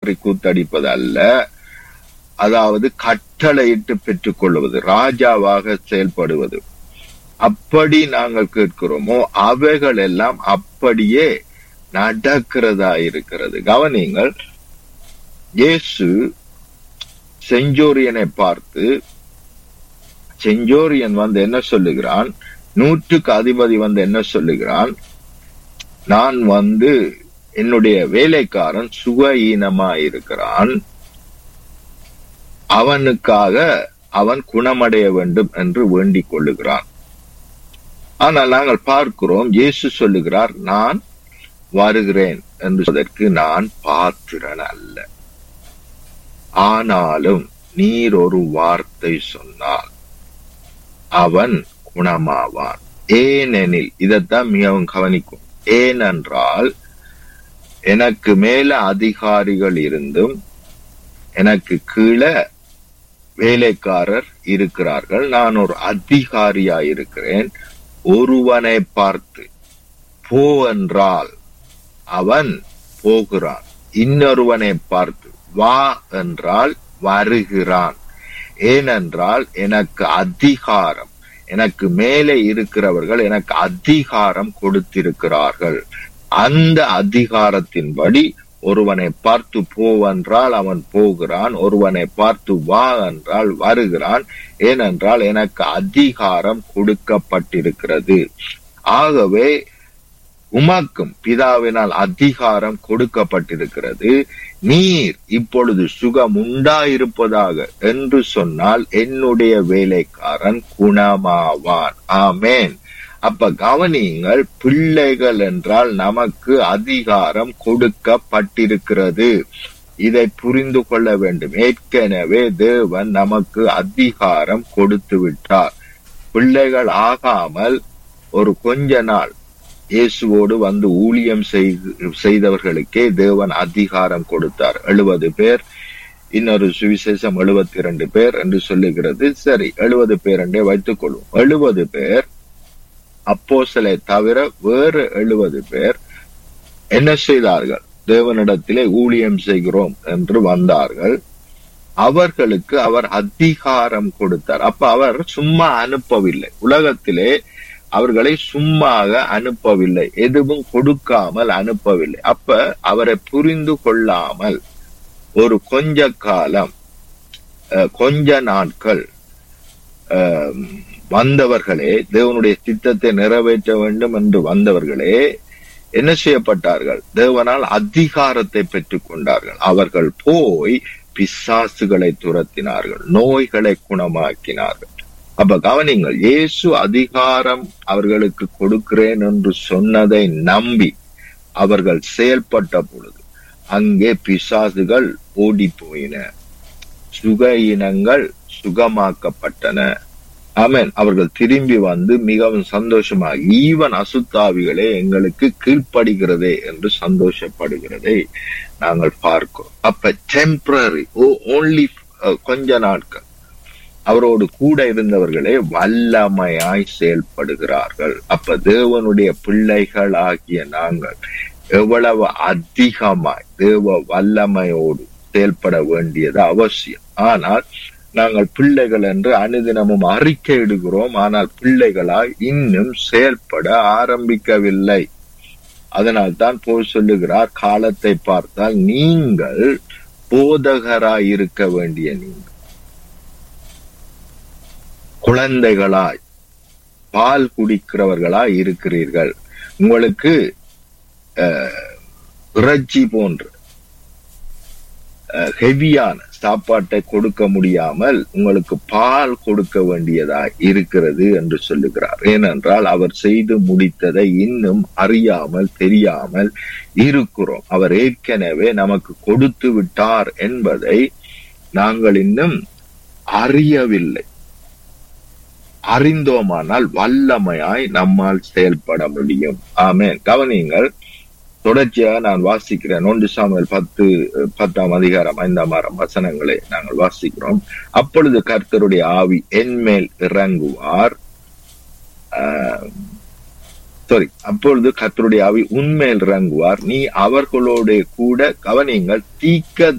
பற்றி கூத்தடிப்பது அல்ல அதாவது கட்டளையிட்டு பெற்றுக்கொள்வது ராஜாவாக செயல்படுவது அப்படி நாங்கள் கேட்கிறோமோ அவைகள் எல்லாம் அப்படியே நடக்கிறதா இருக்கிறது கவனிங்கள் இயேசு செஞ்சோரியனை பார்த்து செஞ்சோரியன் வந்து என்ன சொல்லுகிறான் நூற்றுக்கு அதிபதி வந்து என்ன சொல்லுகிறான் நான் வந்து என்னுடைய வேலைக்காரன் சுகஈனமா இருக்கிறான் அவனுக்காக அவன் குணமடைய வேண்டும் என்று வேண்டிக் கொள்ளுகிறான் ஆனால் நாங்கள் பார்க்கிறோம் இயேசு சொல்லுகிறார் நான் வருகிறேன் என்று சொல்வதற்கு நான் பாத்திரன் அல்ல ஆனாலும் நீர் ஒரு வார்த்தை சொன்னால் அவன் குணமாவான் ஏனெனில் இதைத்தான் மிகவும் கவனிக்கும் ஏனென்றால் எனக்கு மேல அதிகாரிகள் இருந்தும் எனக்கு கீழே வேலைக்காரர் இருக்கிறார்கள் நான் ஒரு அதிகாரியா இருக்கிறேன் ஒருவனை பார்த்து போ என்றால் அவன் போகிறான் இன்னொருவனை பார்த்து வா என்றால் வருகிறான் ஏனென்றால் எனக்கு அதிகாரம் எனக்கு மேலே இருக்கிறவர்கள் எனக்கு அதிகாரம் கொடுத்திருக்கிறார்கள் அந்த அதிகாரத்தின்படி ஒருவனை பார்த்து போவென்றால் அவன் போகிறான் ஒருவனை பார்த்து வா என்றால் வருகிறான் ஏனென்றால் எனக்கு அதிகாரம் கொடுக்கப்பட்டிருக்கிறது ஆகவே உமக்கும் பிதாவினால் அதிகாரம் கொடுக்கப்பட்டிருக்கிறது நீர் இப்பொழுது சுகம் உண்டாயிருப்பதாக என்று சொன்னால் என்னுடைய வேலைக்காரன் குணமாவான் ஆமேன் அப்ப கவனியுங்கள் பிள்ளைகள் என்றால் நமக்கு அதிகாரம் கொடுக்கப்பட்டிருக்கிறது இதை புரிந்து கொள்ள வேண்டும் ஏற்கனவே தேவன் நமக்கு அதிகாரம் கொடுத்து விட்டார் பிள்ளைகள் ஆகாமல் ஒரு கொஞ்ச நாள் இயேசுவோடு வந்து ஊழியம் செய்தவர்களுக்கே தேவன் அதிகாரம் கொடுத்தார் எழுபது பேர் இன்னொரு சுவிசேஷம் எழுபத்தி இரண்டு பேர் என்று சொல்லுகிறது சரி எழுபது பேர் என்றே வைத்துக் கொள்வோம் எழுபது பேர் அப்போசலை தவிர வேறு எழுபது பேர் என்ன செய்தார்கள் தேவனிடத்திலே ஊழியம் செய்கிறோம் என்று வந்தார்கள் அவர்களுக்கு அவர் அதிகாரம் கொடுத்தார் அப்ப அவர் சும்மா அனுப்பவில்லை உலகத்திலே அவர்களை சும்மாக அனுப்பவில்லை எதுவும் கொடுக்காமல் அனுப்பவில்லை அப்ப அவரை புரிந்து கொள்ளாமல் ஒரு கொஞ்ச காலம் கொஞ்ச நாட்கள் வந்தவர்களே தேவனுடைய சித்தத்தை நிறைவேற்ற வேண்டும் என்று வந்தவர்களே என்ன செய்யப்பட்டார்கள் தேவனால் அதிகாரத்தை பெற்றுக் கொண்டார்கள் அவர்கள் போய் பிசாசுகளை துரத்தினார்கள் நோய்களை குணமாக்கினார்கள் அப்ப கவனிங்கள் இயேசு அதிகாரம் அவர்களுக்கு கொடுக்கிறேன் என்று சொன்னதை நம்பி அவர்கள் செயல்பட்ட பொழுது அங்கே பிசாசுகள் ஓடி போயின சுக இனங்கள் சுகமாக்கப்பட்டன ஆமேன் அவர்கள் திரும்பி வந்து மிகவும் சந்தோஷமாக ஈவன் அசுத்தாவிகளே எங்களுக்கு கீழ்ப்படுகிறதே என்று சந்தோஷப்படுகிறதை நாங்கள் பார்க்கிறோம் அப்ப டெம்பரரி ஓ ஓன்லி கொஞ்ச நாட்கள் அவரோடு கூட இருந்தவர்களே வல்லமையாய் செயல்படுகிறார்கள் அப்ப தேவனுடைய பிள்ளைகள் ஆகிய நாங்கள் எவ்வளவு அதிகமாய் தேவ வல்லமையோடு செயல்பட வேண்டியது அவசியம் ஆனால் நாங்கள் பிள்ளைகள் என்று அனுதினமும் அறிக்கை இடுகிறோம் ஆனால் பிள்ளைகளாய் இன்னும் செயல்பட ஆரம்பிக்கவில்லை அதனால் தான் போய் சொல்லுகிறார் காலத்தை பார்த்தால் நீங்கள் போதகராய் இருக்க வேண்டிய நீங்கள் குழந்தைகளாய் பால் குடிக்கிறவர்களாய் இருக்கிறீர்கள் உங்களுக்கு இறைச்சி போன்ற ஹெவியான சாப்பாட்டை கொடுக்க முடியாமல் உங்களுக்கு பால் கொடுக்க வேண்டியதா இருக்கிறது என்று சொல்லுகிறார் ஏனென்றால் அவர் செய்து முடித்ததை இன்னும் அறியாமல் தெரியாமல் இருக்கிறோம் அவர் ஏற்கனவே நமக்கு கொடுத்து விட்டார் என்பதை நாங்கள் இன்னும் அறியவில்லை அறிந்தோமானால் வல்லமையாய் நம்மால் செயல்பட முடியும் ஆமேன் கவனியுங்கள் தொடர்ச்சியாக நான் வாசிக்கிறேன் ஒன்று சாமியல் பத்து பத்தாம் அதிகாரம் ஐந்தாம் ஆறாம் வசனங்களை நாங்கள் வாசிக்கிறோம் அப்பொழுது கர்த்தருடைய ஆவி என்மேல் இறங்குவார் சாரி அப்பொழுது கர்த்தருடைய ஆவி உன்மேல் இறங்குவார் நீ அவர்களோட கூட கவனிங்கள் தீக்க